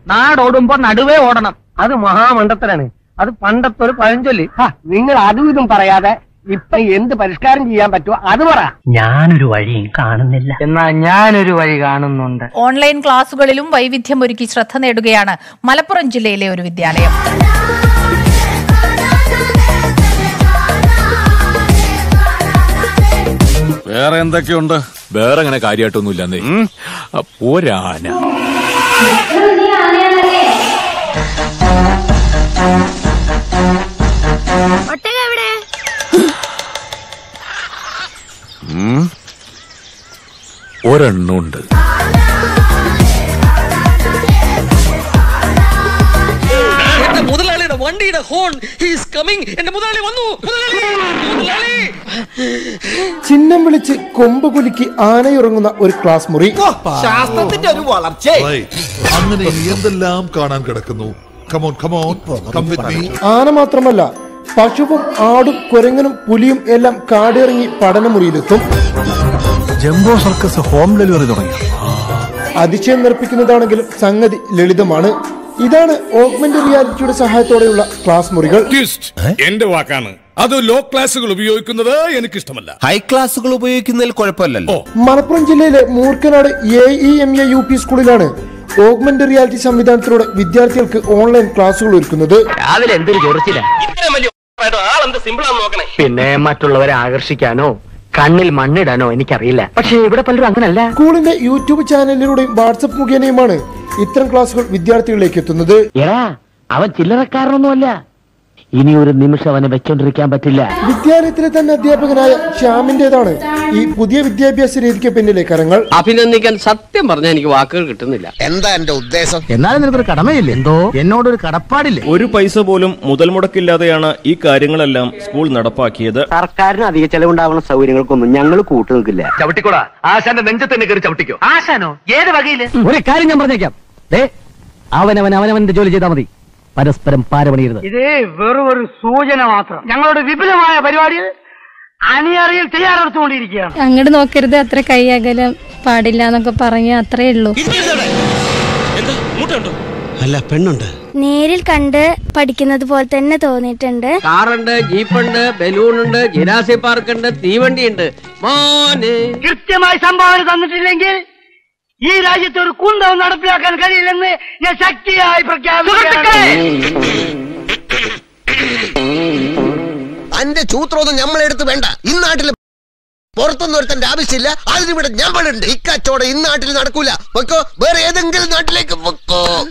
നാടോടുമ്പോ നടുവേ ഓടണം അത് മഹാമണ്ഡത്തരാണ് അത് പണ്ടത്തെ ഒരു പഴഞ്ചൊല്ലി ഹാ, നിങ്ങൾ അതും ഇതും പറയാതെ ഇപ്പൊ എന്ത് പരിഷ്കാരം ചെയ്യാൻ പറ്റുമോ അത് പറ ഞാനൊരു വഴിയും കാണുന്നില്ല എന്നാ ഞാനൊരു വഴി കാണുന്നുണ്ട് ഓൺലൈൻ ക്ലാസുകളിലും വൈവിധ്യമൊരുക്കി ശ്രദ്ധ നേടുകയാണ് മലപ്പുറം ജില്ലയിലെ ഒരു വിദ്യാലയം വേറെ എന്തൊക്കെയുണ്ട് വേറെ അങ്ങനെ കാര്യമായിട്ടൊന്നുമില്ലെന്നേ ഒരാന ഉം. ഒരെണ്ണമുണ്ട് എന്റെ മുതലാളിയുടെ വണ്ടിയുടെ ഹോൺ ഹീസ് കമ്മിങ് എന്റെ മുതലാളി വന്നു മുതലാളി മുതലാളി ചിഹ്നം വിളിച്ച് കൊമ്പ് കുലുക്കി ആനയുറങ്ങുന്ന ഒരു ക്ലാസ് മുറി ശാസ്ത്രത്തിന്റെ ഒരു വളർച്ച അങ്ങനെ ഇനി എന്തെല്ലാം കാണാൻ കിടക്കുന്നു come on come on come with me ആന മാത്രമല്ല പശുവും ആടും കുരങ്ങനും പുലിയും എല്ലാം കാടിറങ്ങി പഠനമുറിയിലെത്തും ജംബോ സർക്കസ് ഹോം ഡെലിവറി തുടങ്ങി അതിശയം നിർപ്പിക്കുന്നതാണെങ്കിലും സംഗതി ലളിതമാണ് ഇതാണ് ഓഗ്മെന്റ് റിയാലിറ്റിയുടെ സഹായത്തോടെയുള്ള ക്ലാസ് മുറികൾ എന്റെ വാക്കാണ് അത് ലോ ക്ലാസുകൾ ഉപയോഗിക്കുന്നത് എനിക്കിഷ്ടമല്ല ഹൈ ക്ലാസുകൾ ഉപയോഗിക്കുന്നതിൽ കുഴപ്പമില്ലല്ലോ മലപ്പുറം ജില്ലയിലെ Moorkanad A E M A U P സ്കൂളിലാണ് ഓഗ്മെന്റ് റിയാലിറ്റി സംവിധാനത്തിലൂടെ വിദ്യാർത്ഥികൾക്ക് ഓൺലൈൻ ക്ലാസുകൾ ഒരുക്കുന്നത് രാവിലെ എന്തൊരു ചൊറിച്ചില്ല ഇത്രയും വലിയ ആളെന്ത് സിമ്പിളാന്ന് നോക്കണേ പിന്നെ മറ്റുള്ളവരെ ആകർഷിക്കാനോ കണ്ണിൽ മണ്ണിടാനോ എനിക്കറിയില്ല പക്ഷേ ഇവിടെ പലരും അങ്ങനല്ല സ്കൂളിന്റെ യൂട്യൂബ് ചാനലിലൂടെയും വാട്സപ്പ് മുഖേനയുമാണ് ഇത്തരം ക്ലാസുകൾ വിദ്യാർത്ഥികളിലേക്ക് എത്തുന്നത് എടാ അവൻ ചില്ലറക്കാരനൊന്നുമല്ല ഇനി ഒരു നിമിഷം അവനെ വെച്ചോണ്ടിരിക്കാൻ പറ്റില്ല വിദ്യാലയത്തിലെ തന്നെ അധ്യാപകനായ ശ്യാമിന്റേതാണ് ഈ പുതിയ വിദ്യാഭ്യാസ രീതിക്ക് പിന്നിലെ കരങ്ങൾ അഭിനന്ദിക്കാൻ സത്യം പറഞ്ഞാൽ എനിക്ക് വാക്കുകൾ കിട്ടുന്നില്ല എന്താ എന്റെ ഉദ്ദേശം എന്നാലും നിനക്കൊരു കടമയില്ലേ എന്തോ എന്നോടൊരു കടപ്പാടില്ലേ ഒരു പൈസ പോലും മുതൽ മുടക്കില്ലാതെയാണ് ഈ കാര്യങ്ങളെല്ലാം സ്കൂൾ നടപ്പാക്കിയത് സർക്കാരിന് അധിക ചെലവുണ്ടാവുന്ന സൗകര്യങ്ങൾക്കൊന്നും ഞങ്ങൾ കൂട്ടു നിൽക്കില്ല ചവിട്ടിക്കോടാ ആശാന്റെ നെഞ്ചത്ത് തന്നെ കയറി ചവിട്ടിക്കോ ആശാനോ ഏത് വകയില് ഒരു കാര്യം ഞാൻ പറഞ്ഞേക്കാം ദേ അവനവൻ അവനവന്റെ ജോലി ചെയ്താൽ മതി പരസ്പരം പാരപണിയരുത് ഇത് വെറും ഒരു സൂചന മാത്രം ഞങ്ങളുടെ വിപുലമായ പരിപാടിയിൽ അണിയറിയിൽ തയ്യാറെടുത്തുകൊണ്ടിരിക്കുകയാണ് അങ്ങോട്ട് നോക്കരുത് അത്ര കൈ അകലം പാടില്ല എന്നൊക്കെ പറഞ്ഞ അത്രേ ഉള്ളൂ എന്താ മൂട്ടുണ്ടോ അല്ല പെണ്ണുണ്ട് നേരിൽ കണ്ട് പഠിക്കുന്നത് പോലെ തന്നെ തോന്നിയിട്ടുണ്ട് കാറുണ്ട് ജീപ്പുണ്ട് ബലൂണുണ്ട് ജിരാസി പാർക്ക് ഉണ്ട് തീവണ്ടി ഉണ്ട് മോനെ കൃത്യമായി സംഭാവന തന്നിട്ടില്ലെങ്കിൽ ഈ രാജ്യത്ത് ഒരു കുന്തവും നടപ്പിലാക്കാൻ കഴിയില്ലെന്ന് ഞാൻ ശക്തിയായി പ്രഖ്യാപിക്കുന്നു അന്റെ ചൂത്രമൊന്നും നമ്മളെടുത്ത് വേണ്ട ഇന്നാട്ടിൽ പുറത്തൊന്നും ഒരുത്തന്റെ ആവശ്യമില്ല അതിനിവിടെ ഞമ്മളുണ്ട് ഇക്കച്ചോടെ ഇന്നാട്ടിൽ നടക്കൂല പൊക്കോ വേറെ ഏതെങ്കിലും നാട്ടിലേക്ക് പൊക്കോ